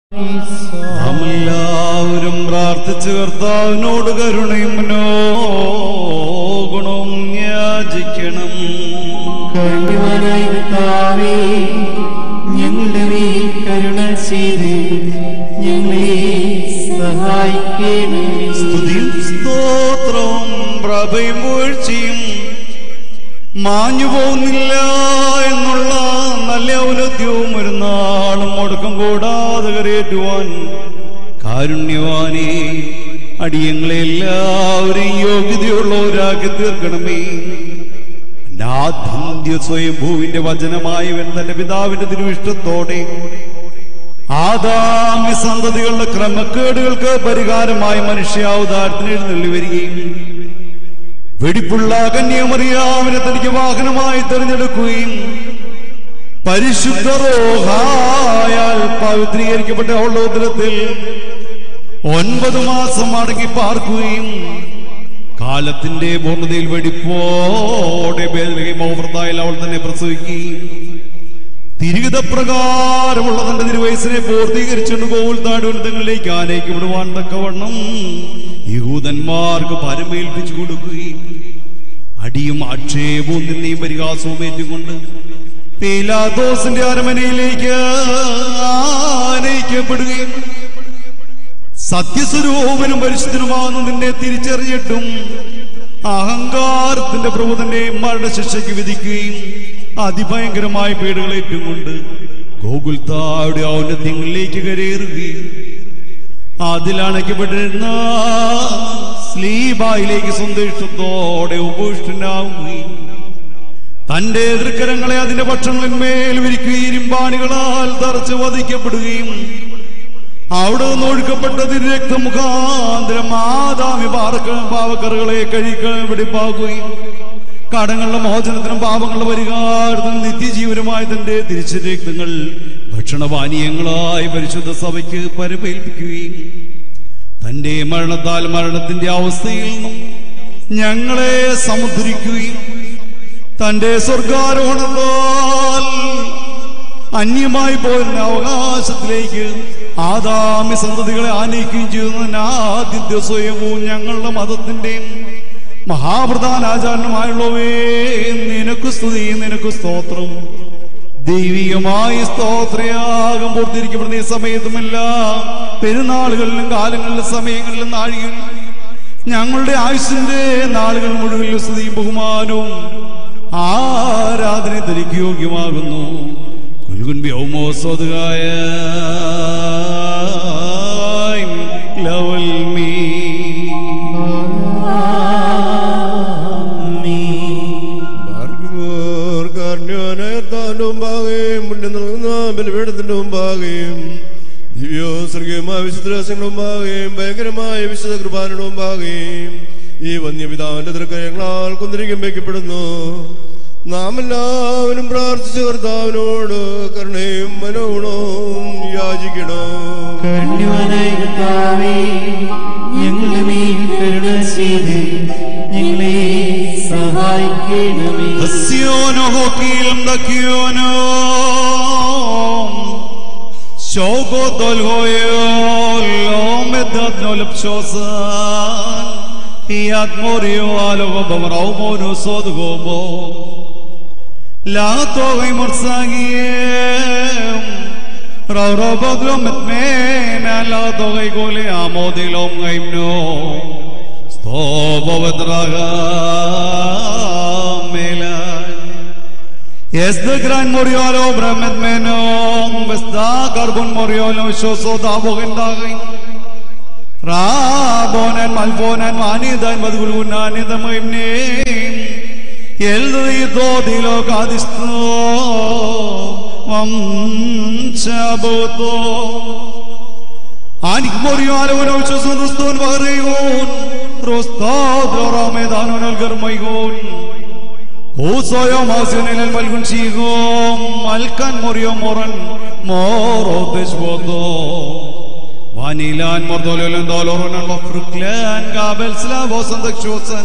നാമെല്ലാവരും പ്രാർത്ഥിച്ച് കർത്താവിനോട് കരുണയും ഗുണവും യാചിക്കണം കരുണവാനായ കർത്താവേ, ഞങ്ങളുടെ മേൽ കരുണ ചെയ്ത് ഞങ്ങളെ സഹായിക്കണമേ സ്തുതിയും സ്തോത്രവും പ്രഭയും വീഴ്ചയും മാഞ്ഞു പോകുന്നില്ല എന്നുള്ള നല്ല ഔന്നത്യവും ഒരു നാളും മുടക്കം കൂടാതെ കരയേറ്റുവാൻ കാരുണ്യവാനേ അടിയങ്ങളെ എല്ലാവരെയും യോഗ്യതയുള്ളവരാക്കി തീർക്കണമേ ആദ്യ സ്വയംഭൂവിന്റെ വചനമായവൻ തന്റെ പിതാവിന്റെ തിരുവിഷ്ടത്തോടെ ആദാമ്യ സന്തതികളുടെ ക്രമക്കേടുകൾക്ക് പരിഹാരമായ മനുഷ്യാവതാരത്തിന് എഴുന്നള്ളി വരികയും വെടിപ്പുള്ള കന്യമറിയാവിനെ തനിക്ക് വാഹനമായി തെരഞ്ഞെടുക്കുകയും പരിശുദ്ധ റോഹായാൽ പവിത്രീകരിക്കപ്പെട്ട ഉള്ളോദരത്തിൽ ഒൻപത് മാസം അടങ്ങി പാർക്കുകയും കാലത്തിന്റെ പൂർണ്ണതയിൽ വെടിപ്പോടെ ബേദലഹിമോവൃത്തായാൽ അവൾ തന്നെ പ്രസവിക്കുകയും തിരികത പ്രകാരമുള്ള തന്റെ തിരുവയസ്സിനെ പൂർത്തീകരിച്ചുകൊണ്ട് കോവിൽ താടുന്നതങ്ങളിലേക്ക് ആനയിക്കപ്പെടുവാൻ തക്കവണ്ണം യഹൂദന്മാർക്ക് പരമേൽപ്പിച്ചു കൊടുക്കുകയും അടിയും ആക്ഷേപവും നിന്നെയും പരിഹാസവും ഏറ്റുകൊണ്ട് പീലാദോസിന്റെ അരമനയിലേക്ക് ആനയിക്കപ്പെടുകയും സത്യസ്വരൂപനും പരിശുദ്ധനുമാകുന്ന നിന്നെ തിരിച്ചറിഞ്ഞിട്ടും അഹങ്കാരത്തിന്റെ പ്രഭുതന്റെ മരണശിക്ഷയ്ക്ക് വിധിക്കുകയും അതിഭയങ്കരമായ പീഡകളേറ്റും കൊണ്ട് ഗോകുൽത്തായുടെ ഔന്നത്യങ്ങളിലേക്ക് കരയേറുകയും അതിലണയ്ക്കപ്പെട്ടിരുന്ന സ്ലീബായിലേക്ക് സന്തോഷത്തോടെ ഉപുഷ്ടനാവുകയും തന്റെ എതിർക്കരങ്ങളെ അതിന്റെ ഭക്ഷണങ്ങളിന്മേൽ വിരിക്കുകയും ഇരുമ്പാണികളാൽ തറച്ച് വധിക്കപ്പെടുകയും അവിടെ നിന്ന് ഒഴുക്കപ്പെട്ട രക്തമുഖാന്തരം ആദാമി പാറക്ക പാവക്കറുകളെ കഴിക്ക വെടിപ്പാക്കുകയും കടങ്ങളുടെ മോചനത്തിനും പാപങ്ങളുടെ പരിഹാരത്തിനും നിത്യജീവനുമായ തന്റെ തിരിച്ചു രക്തങ്ങൾ ഭക്ഷണപാനീയങ്ങളായി പരിശുദ്ധ സഭയ്ക്ക് പരമേൽപ്പിക്കുകയും തന്റെ മരണത്താൽ മരണത്തിന്റെ അവസ്ഥയിൽ നിന്നും ഞങ്ങളെ സമുദ്രിക്കുകയും തന്റെ സ്വർഗാരോഹണത്താൽ അന്യമായി പോരുന്ന അവകാശത്തിലേക്ക് ആദാമ്യ സന്തതികളെ ആനയിക്കുകയും ചെയ്യുന്ന ആദ്യത്തെ സ്വയവും ഞങ്ങളുടെ മതത്തിന്റെയും മഹാപ്രധാന ആചാരനുമായുള്ളവേ നിനക്ക് സ്തുതി നിനക്ക് സ്തോത്രം ദൈവികമായി സ്തോത്രയാകം പൂർത്തീകരിക്കപ്പെടുന്ന ഈ സമയത്തുമെല്ലാം പെരുന്നാളുകളിലും കാലങ്ങളിലും സമയങ്ങളിലും നാഴികയും ഞങ്ങളുടെ ആയുസിന്റെ നാളുകൾ മുഴുവൻ സ്തുതിയും ബഹുമാനവും ആരാധന ധരിക്ക് യോഗ്യമാകുന്നു കുൽകുൻ വ്യോമോസ്വതുകായ ലവൽ മീ ഭാർഗ്യമോർ കാരുണ്യവാനായർത്താന്റെ മുമ്പാകെയും പുണ്യം നൽകുന്ന ബലിപീഠത്തിന്റെ മുമ്പാകെയും ദിവ്യോ സ്വർഗീയമായ വിശുദ്ധ രഹസ്യങ്ങളുടെ മുമ്പാകെയും ഭയങ്കരമായ വിശുദ്ധ കൃപാനയുടെ മുമ്പാകെയും ഈ വന്യപിതാവിന്റെ തൃക്കരങ്ങളാൽ കുന്തിരിക്കും വയ്ക്കപ്പെടുന്നു നാം എല്ലാവരും പ്രാർത്ഥിച്ച കർത്താവിനോട് കരുണയും മനോഗുണവും യാചിക്കണം കരുണ്യവാനായ കർത്താവേ, ഞങ്ങളുടെ മേൽ കരുണ ചെയ്ത് ഞങ്ങളെ സഹായിക്കണമേ ഹസ്യോനോ ഹോക്കിയിലും ദക്കിയോനോ ശോകോ ദോൽഹോയോ ലോമെദ്ദോ ലപ്ശോസാൻ ഹിയാത് മോറിയോ ആലോകോ ബമറാവ് മോനോ സോദ് ഗോബോ ലാത്തോകൈ മർസാഗിയം റൗറോ ബദ്ലോ മെത്മേന ലാത്തോകൈ Gole ആമോദിലോം ഗൈംനോ Es de gran moriolo bremet menom Vesta carbon moriolo Shoso da bogendagin Rabonen malfonen manidan madgulunan idamaimnim Eldito dilo kadisto Vam chaboto Anik moriolo Shoso ruston varayun Rostad ramedanon algarmayun Usoyo masinil el malgun sigom Malkan morio moran Moro desbodo Vanilan mordolelen dolorunan Vafruklen Gabel slavos andakchosan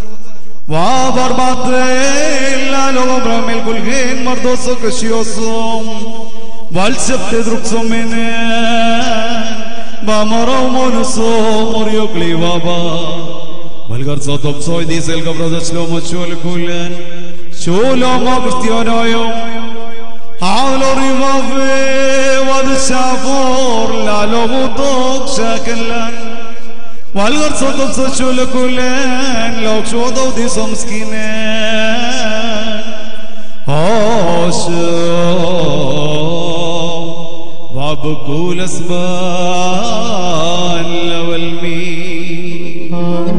Vabarbatrella Logo bramel kulgen Mardoso kashiosom Valsep tedruksom mene Bamaro monuso morio klivaba. Malgar sotop soy diesel kabroda shlomo shol kulen. Shlomo cristianoyo. Halo rivave vad shavor la lomutok shakelan. Malgar sotop soy shol kulen. Lok shodo di somskinen. Osho. وبقول اسبان والمين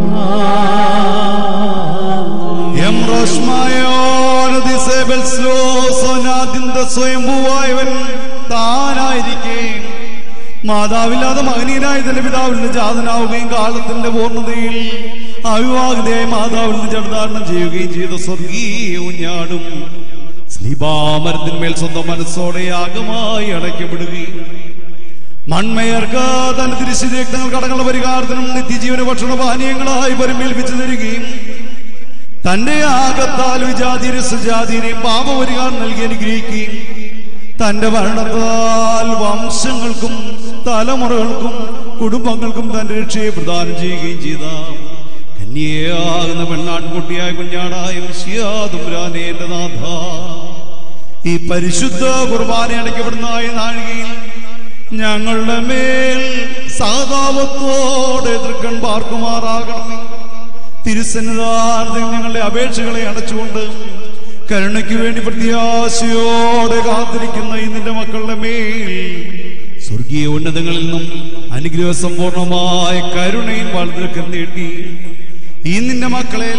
ോനദിന്റെ സ്വയംഭൂവായവൻ താനായിരിക്കെ മാതാവില്ലാതെ മകനീയനായ തന്റെ പിതാവിൽ നിന്ന് ജാതനാവുകയും കാലത്തിന്റെ പൂർണ്ണതയിൽ അവിവാഹിതയായ മാതാവിൽ നിന്ന് ജഡധാരണം ചെയ്യുകയും ചെയ്ത സ്വർഗീയ ഉഞ്ഞാടും സ്ലീബാമരത്തിന്മേൽ സ്വന്തം മനസ്സോടെ യാഗമായി അടയ്ക്കപ്പെടുകയും മൺമയർക്ക് തന്റെ തിരിശുരക്തങ്ങൾ കടങ്ങളുടെ പരിഹാരത്തിനും നിത്യജീവന ഭക്ഷണപാനീയങ്ങളായി പരിമേൽപ്പിച്ചു തരികയും തന്റെ ആകത്താൽ വിജാതിരെ സുജാതിരെയും പാപപരിഹാരം നൽകി അനുഗ്രഹിക്കുകയും തന്റെ ഭരണത്താൽ വംശങ്ങൾക്കും തലമുറകൾക്കും കുടുംബങ്ങൾക്കും തന്റെ രക്ഷയെ പ്രദാനം ചെയ്യുകയും ചെയ്ത കന്യയാകുന്ന പെണ്ണാൺകുട്ടിയായ കുഞ്ഞാടായ മിശിയാതുംരാനെ എന്റെ നാഥ ഈ പരിശുദ്ധ കുർബാന അടയ്ക്കപ്പെടുന്ന ഈ നാഴികയിൽ ഞങ്ങളുടെ മേൽ സഹതാപത്തോടെ എതിർക്കൺ പാർക്കുമാറാകണമേ തിരുസന്നിധാനത്തിൽ ഞങ്ങളുടെ അപേക്ഷകളെ അടച്ചുകൊണ്ട് കരുണയ്ക്ക് വേണ്ടി പ്രത്യാശയോടെ കാത്തിരിക്കുന്ന ഈ നിന്റെ മക്കളുടെ മേൽ സ്വർഗീയ ഉന്നതങ്ങളിൽ നിന്നും അനുഗ്രഹ സമ്പൂർണമായ കരുണയും വളർന്നു നീട്ടി ഈ നിന്റെ മക്കളെ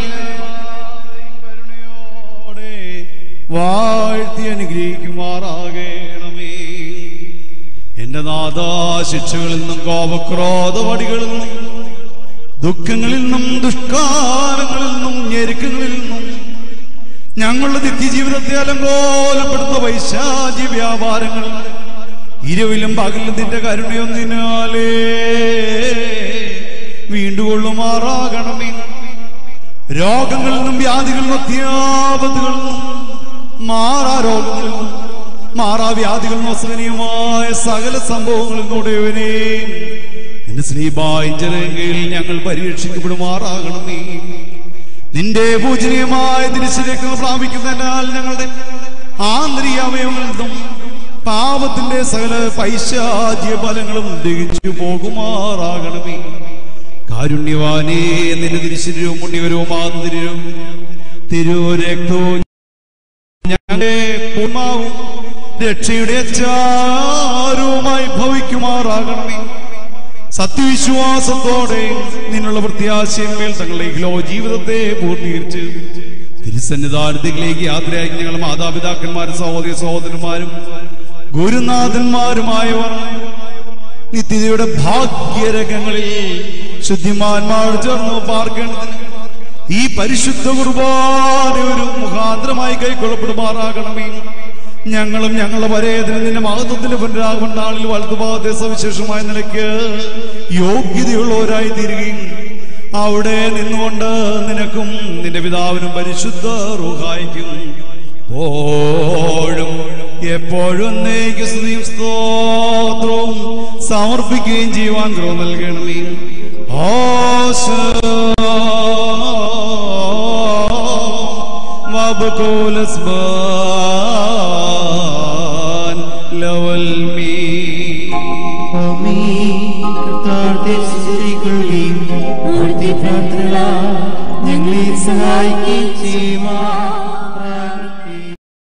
കരുണയോടെ വാഴ്ത്തി അനുഗ്രഹിക്കുമാറാകണമേ എന്റെ നാഥാ ശിക്ഷകളിൽ നിന്നും കോപക്രോധവടികളിൽ നിന്നും ദുഃഖങ്ങളിൽ നിന്നും ദുഷ്കാലങ്ങളിൽ നിന്നും ഞെരുക്കങ്ങളിൽ നിന്നും ഞങ്ങളുടെ നിത്യജീവിതത്തെ അലങ്കോലപ്പെടുന്ന വൈശാചി വ്യാപാരങ്ങൾ ഇരുവിലും പകലും നിന്റെ കരുണയൊന്നിനാലേ വീണ്ടുകൊള്ളുമാറാകണമേ രോഗങ്ങളിൽ നിന്നും വ്യാധികളിൽ നിന്നും അത്യാപത്തുകളിൽ നിന്നും മാറാ രോഗങ്ങളിൽ നിന്നും മാറാ വ്യാധികളിൽ നിന്നും അസഹനീയമായ സകല സംഭവങ്ങളിൽ നിന്നുടയവനെ എന്റെ സ്ലീബായിഞ്ചരങ്കയിൽ ഞങ്ങൾ പരീക്ഷിക്കപ്പെടുമാറാകണമേ നിന്റെ പൂജനീയമായ തിരിച്ചിലേക്ക് പ്രാപിക്കുന്നതിനാൽ ഞങ്ങളുടെ ആന്തരിക അവയവങ്ങളിൽ നിന്നും പാപത്തിന്റെ സകല പൈശാചിക ഫലങ്ങളും ദഹിച്ചു പോകുമാറാകണമേ കാരുണ്യവാനേ നിന്റെ തിരിശരീരവും മുണ്ണിവരവും ആന്തരികവും തിരുരക്തവും ഞങ്ങളുടെ പൂർണ്ണാവും രക്ഷയുടെ അച്ചാരവുമായി ഭവിക്കുമാറാകണമേ സത്യവിശ്വാസത്തോടെ നിന്നുള്ള പ്രത്യാശയന്മേൽ തങ്ങളുടെ ഇഹ്ലോ ജീവിതത്തെ പൂർത്തീകരിച്ച് തിരുസന്നിധാനത്തിലേക്ക് യാത്രയാക്കി ഞങ്ങളുടെ മാതാപിതാക്കന്മാരും സഹോദരി സഹോദരന്മാരും ഗുരുനാഥന്മാരുമായവർ നിത്യതയുടെ ഭാഗ്യരകങ്ങളിൽ ശുദ്ധിമാന്മാർ ചേർന്ന് പാർക്കേണ്ടതിന് ഈ പരിശുദ്ധ കുർബാന ഒരു മുഖാന്തരമായി കൈക്കൊള്ളപ്പെടുമാറാകണമേ ഞങ്ങളും ഞങ്ങളുടെ പരേതന് നിന്റെ മഹത്വത്തിന്റെ പുനരാഗമന നാളിൽ വലതുഭാഗത്തെ സവിശേഷമായ നിലയ്ക്ക് യോഗ്യതയുള്ളവരായി തീരുകയും അവിടെ നിന്നുകൊണ്ട് നിനക്കും നിന്റെ പിതാവിനും പരിശുദ്ധ റൂഹായിക്കും എപ്പോഴും എപ്പോഴും എന്നേക്ക് സ്തുതിയും സ്തോത്രവും സമർപ്പിക്കുകയും ചെയ്യുവാൻ കൃപ നൽകണമേ وبقول اسبان لول مين ഞങ്ങളെ സഹായിക്കുകയും ചെയ്യുമാ